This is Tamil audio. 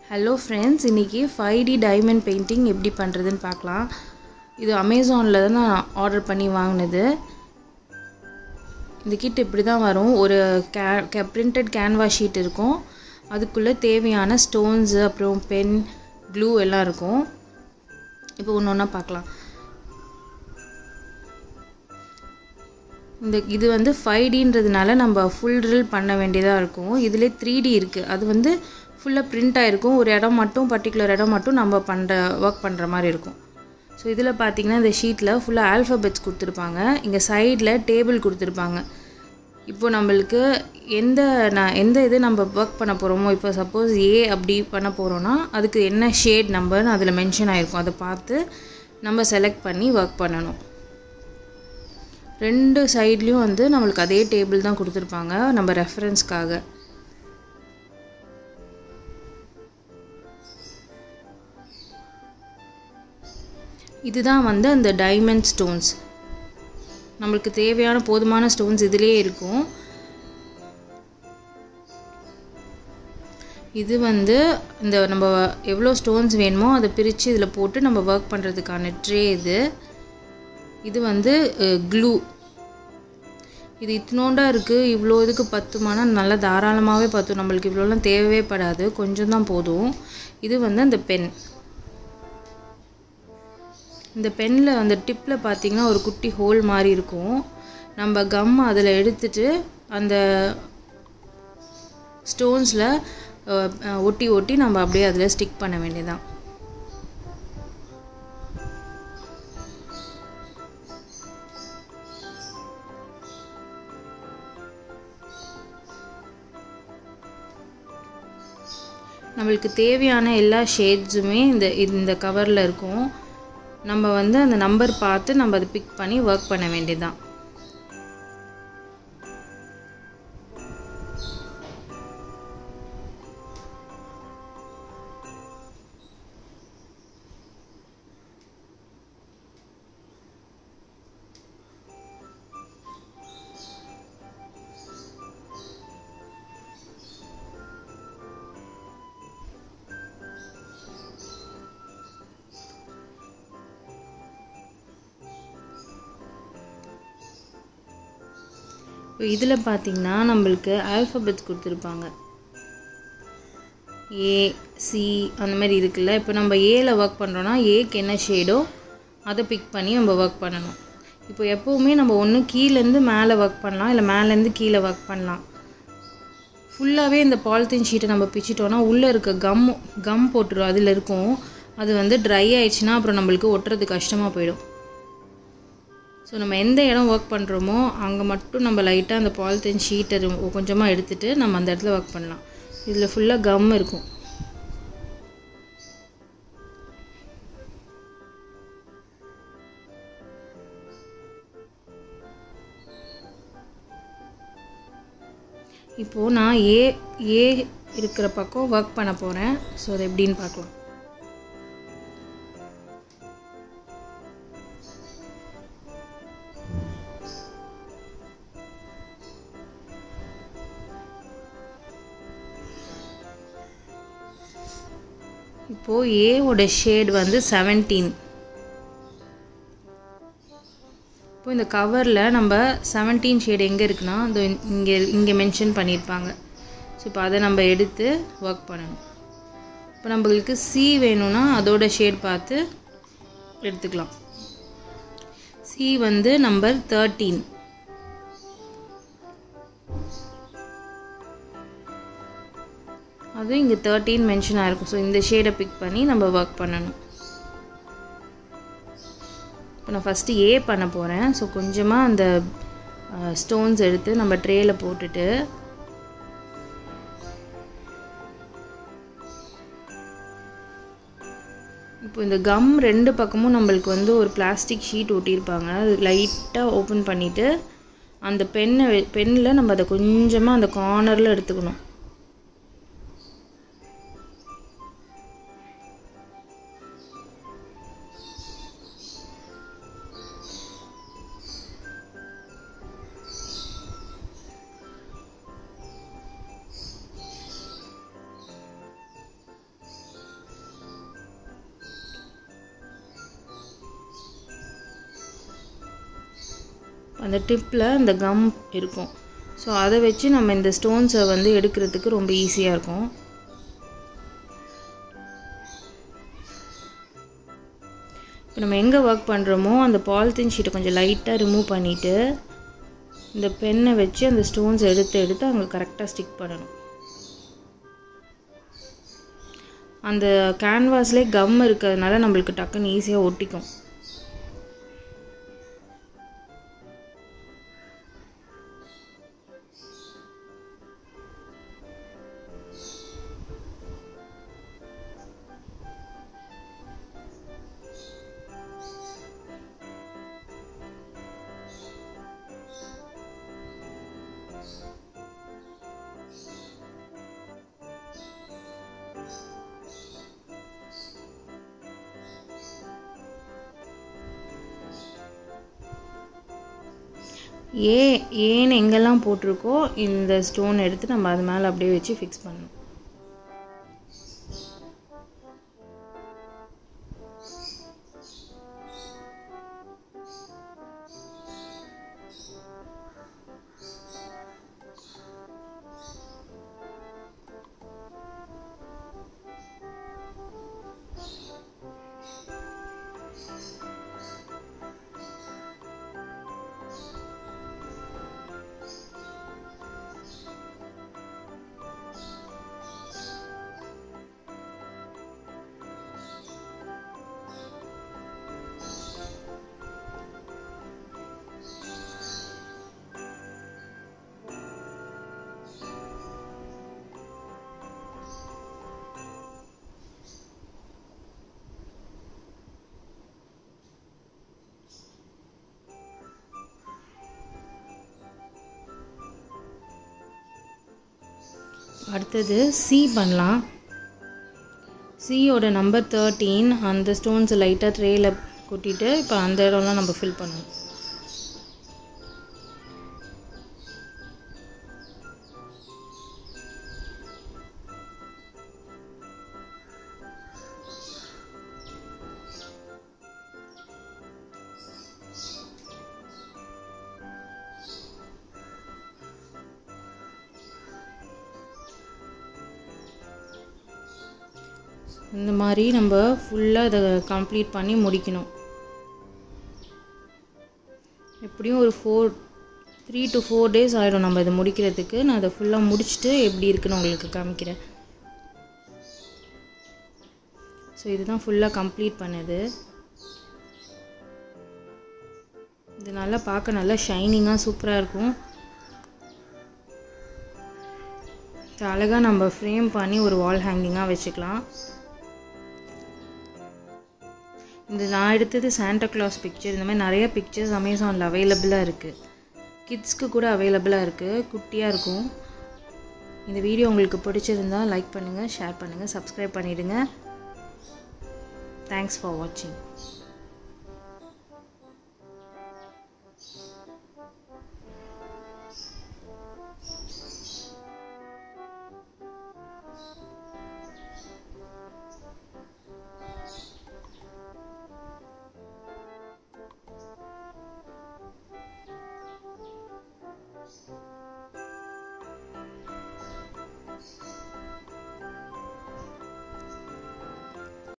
ஹலோ ஃப்ரெண்ட்ஸ் இன்றைக்கி ஃபைவ் டி டைமண்ட் பெயிண்டிங் எப்படி பண்ணுறதுன்னு பார்க்கலாம் இது அமேசானில் தான் நான் ஆர்டர் பண்ணி வாங்கினது இந்த கிட் இப்படி தான் வரும் ஒரு K K printed canvas sheet இருக்கும் அதுக்குள்ளே தேவையான ஸ்டோன்ஸு அப்புறம் பென் க்ளூ எல்லாம் இருக்கும் இப்போ ஒன்று ஒன்றா பார்க்கலாம் இந்த இது வந்து ஃபைவ் டின்றதுனால நம்ம ஃபுல் ட்ரில் பண்ண வேண்டியதாக இருக்கும் இதிலே த்ரீ டி இருக்குது அது வந்து ஃபுல்லாக பிரிண்ட் ஆகிருக்கும் ஒரு இடம் மட்டும் பர்டிகுலர் இடம் மட்டும் நம்ம பண்ணுற ஒர்க் பண்ணுற மாதிரி இருக்கும் ஸோ இதில் பார்த்தீங்கன்னா இந்த ஷீட்டில் ஃபுல்லாக ஆல்ஃபபெட்ஸ் கொடுத்துருப்பாங்க இங்கே சைடில் டேபிள் கொடுத்துருப்பாங்க இப்போ நம்மளுக்கு எந்த நான் எந்த இது நம்ம ஒர்க் பண்ண போகிறோமோ இப்போ சப்போஸ் ஏ அப்படி பண்ண போகிறோன்னா அதுக்கு என்ன ஷேட் நம்பர்னு அதில் மென்ஷன் ஆகிருக்கும் அதை பார்த்து நம்ம செலக்ட் பண்ணி ஒர்க் பண்ணணும் ரெண்டு சைட்லேயும் வந்து நம்மளுக்கு அதே டேபிள் தான் கொடுத்துருப்பாங்க நம்ம ரெஃபரன்ஸ்க்காக இதுதான் வந்து அந்த டைமண்ட் ஸ்டோன்ஸ் நம்மளுக்கு தேவையான போதுமான ஸ்டோன்ஸ் இதிலே இருக்கும் இது வந்து இந்த நம்ம எவ்வளோ ஸ்டோன்ஸ் வேணுமோ அதை பிரித்து இதில் போட்டு நம்ம ஒர்க் பண்ணுறதுக்கான ட்ரே இது இது வந்து க்ளூ இது இத்தினோண்டாக இருக்குது இவ்வளோ இதுக்கு பத்துமானா நல்லா தாராளமாகவே பத்தும் நம்மளுக்கு இவ்வளோலாம் தேவையே படாது கொஞ்சம் தான் போதும் இது வந்து அந்த பென் இந்த பெனில் அந்த டிப்பில் பார்த்திங்கன்னா ஒரு குட்டி ஹோல் மாதிரி இருக்கும் நம்ம கம் அதில் எடுத்துட்டு அந்த ஸ்டோன்ஸில் ஒட்டி ஒட்டி நம்ம அப்படியே அதில் ஸ்டிக் பண்ண வேண்டியதான் நம்மளுக்கு தேவையான எல்லா ஷேட்ஸுமே இந்த இந்த கவரில் இருக்கும் நம்ம வந்து அந்த நம்பர் பார்த்து நம்ம அதை பிக் பண்ணி ஒர்க் பண்ண வேண்டியதுதான் இப்போ இதில் பார்த்திங்கன்னா நம்மளுக்கு ஆல்ஃபபெட்ஸ் கொடுத்துருப்பாங்க ஏ சி அந்த மாதிரி இருக்குல்ல இப்போ நம்ம ஏல ஒர்க் பண்ணுறோன்னா ஏக்கு என்ன ஷேடோ அதை பிக் பண்ணி நம்ம ஒர்க் பண்ணணும் இப்போ எப்போவுமே நம்ம ஒன்று கீழேருந்து மேலே ஒர்க் பண்ணலாம் இல்லை மேலேருந்து கீழே ஒர்க் பண்ணலாம் ஃபுல்லாகவே இந்த பாலித்தீன் ஷீட்டை நம்ம பிச்சிட்டோன்னா உள்ளே இருக்க கம் கம் போட்டுரும் அதில் இருக்கும் அது வந்து ட்ரை ஆயிடுச்சுன்னா அப்புறம் நம்மளுக்கு ஒட்டுறது கஷ்டமாக போயிடும் ஸோ நம்ம எந்த இடம் ஒர்க் பண்ணுறோமோ அங்கே மட்டும் நம்ம லைட்டாக அந்த பாலித்தீன் ஷீட்டை கொஞ்சமாக எடுத்துகிட்டு நம்ம அந்த இடத்துல ஒர்க் பண்ணலாம் இதில் ஃபுல்லாக கம் இருக்கும் இப்போது நான் ஏ ஏ இருக்கிற பக்கம் ஒர்க் பண்ண போகிறேன் ஸோ அது எப்படின்னு பார்க்கலாம் இப்போது ஏவோட ஷேட் வந்து செவன்டீன் இப்போ இந்த கவரில் நம்ம செவன்டீன் ஷேட் எங்கே இருக்குன்னா இந்த இங்கே இங்கே மென்ஷன் பண்ணியிருப்பாங்க ஸோ இப்போ அதை நம்ம எடுத்து ஒர்க் பண்ணணும் இப்போ நம்மளுக்கு சி வேணும்னா அதோட ஷேட் பார்த்து எடுத்துக்கலாம் சி வந்து நம்பர் தேர்ட்டீன் அதுவும் இங்கே தேர்ட்டின் மென்ஷன் ஆகிருக்கும் ஸோ இந்த ஷேடை பிக் பண்ணி நம்ம ஒர்க் பண்ணணும் இப்போ நான் ஃபஸ்ட்டு ஏ பண்ண போகிறேன் ஸோ கொஞ்சமாக அந்த ஸ்டோன்ஸ் எடுத்து நம்ம ட்ரேயில் போட்டுட்டு இப்போ இந்த கம் ரெண்டு பக்கமும் நம்மளுக்கு வந்து ஒரு பிளாஸ்டிக் ஷீட் ஒட்டியிருப்பாங்க அது லைட்டாக ஓப்பன் பண்ணிவிட்டு அந்த பெண்ணை பெண்ணில் நம்ம அதை கொஞ்சமாக அந்த கார்னரில் எடுத்துக்கணும் அந்த டிப்பில் அந்த கம் இருக்கும் ஸோ அதை வச்சு நம்ம இந்த ஸ்டோன்ஸை வந்து எடுக்கிறதுக்கு ரொம்ப ஈஸியாக இருக்கும் இப்போ நம்ம எங்கே ஒர்க் பண்ணுறோமோ அந்த பாலித்தீன் ஷீட்டை கொஞ்சம் லைட்டாக ரிமூவ் பண்ணிவிட்டு இந்த பென்னை வச்சு அந்த ஸ்டோன்ஸ் எடுத்து எடுத்து அங்கே கரெக்டாக ஸ்டிக் பண்ணணும் அந்த கேன்வாஸ்லேயே கம் இருக்கிறதுனால நம்மளுக்கு டக்குன்னு ஈஸியாக ஒட்டிக்கும் ஏ ஏன்னு எங்கெல்லாம் போட்டிருக்கோ இந்த ஸ்டோன் எடுத்து நம்ம அது மேலே அப்படியே வச்சு ஃபிக்ஸ் பண்ணணும் அடுத்தது சி பண்ணலாம் சியோட நம்பர் தேர்ட்டீன் அந்த ஸ்டோன்ஸ் லைட்டாக ட்ரேயில் கொட்டிட்டு இப்போ அந்த இடம்லாம் நம்ம ஃபில் பண்ணணும் இந்த மாதிரி நம்ம ஃபுல்லாக இதை கம்ப்ளீட் பண்ணி முடிக்கணும் எப்படியும் ஒரு four three to four days ஆகிடும் நம்ம இதை முடிக்கிறதுக்கு நான் அதை ஃபுல்லாக முடிச்சுட்டு எப்படி இருக்குன்னு உங்களுக்கு காமிக்கிறேன் ஸோ இதுதான் ஃபுல்லாக கம்ப்ளீட் பண்ணது இது நல்லா பார்க்க நல்லா ஷைனிங்காக சூப்பராக இருக்கும் இது அழகாக நம்ம ஃப்ரேம் பண்ணி ஒரு வால் ஹேங்கிங்காக வச்சுக்கலாம் இந்த நான் எடுத்தது சாண்டா கிளாஸ் பிக்சர் இந்த மாதிரி நிறைய பிக்சர்ஸ் அமேசானில் அவைலபிளாக இருக்குது கிட்ஸ்க்கு கூட அவைலபிளாக இருக்குது குட்டியாக இருக்கும் இந்த வீடியோ உங்களுக்கு பிடிச்சிருந்தா லைக் பண்ணுங்கள் ஷேர் பண்ணுங்கள் சப்ஸ்கிரைப் பண்ணிவிடுங்க தேங்க்ஸ் ஃபார் வாட்சிங்